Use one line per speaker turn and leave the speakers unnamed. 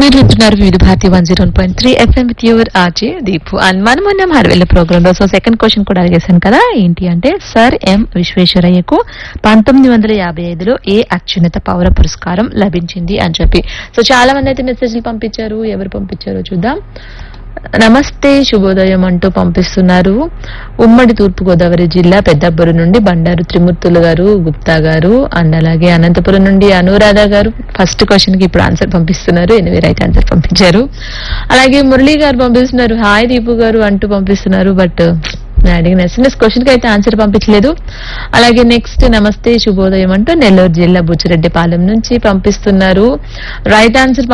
మీరు వింటున్నారు Vividh Bharati one zero point three FM with your RJ Deepu and మనం మొన్న హర్వెల్ల ప్రోగ్రామ్ లో సో సెకండ్ క్వశ్చన్ కూడా అడిగేశాను కదా ఏంటి అంటే సర్ ఎం విశ్వేశ్వరయ్యకు పంతొమ్మిది వందల యాభై ఐదులో ఏ అత్యున్నత పౌర పురస్కారం లభించింది అని చెప్పి సో చాలా మంది అయితే మెసేజ్లు పంపించారు ఎవరు పంపించారో చూద్దాం నమస్తే శుభోదయం అంటూ పంపిస్తున్నారు ఉమ్మడి తూర్పు గోదావరి జిల్లా పెద్దబ్బురు నుండి బండారు త్రిమూర్తులు గారు గుప్తా గారు అండ్ అలాగే అనంతపురం నుండి అనురాధ గారు ఫస్ట్ క్వశ్చన్ కి ఇప్పుడు ఆన్సర్ పంపిస్తున్నారు ఎనిమిది రైట్ ఆన్సర్ పంపించారు అలాగే మురళి గారు పంపిస్తున్నారు హాయ్ దీపు గారు అంటూ పంపిస్తున్నారు బట్ నేను అడిగిన ఎస్ఎంఎస్ క్వశ్చన్ కి అయితే ఆన్సర్ పంపించలేదు అలాగే నెక్స్ట్ నమస్తే శుభోదయం అంటూ నెల్లూరు జిల్లా బుచ్చిరెడ్డిపాలెం నుంచి పంపిస్తున్నారు రైట్ ఆన్సర్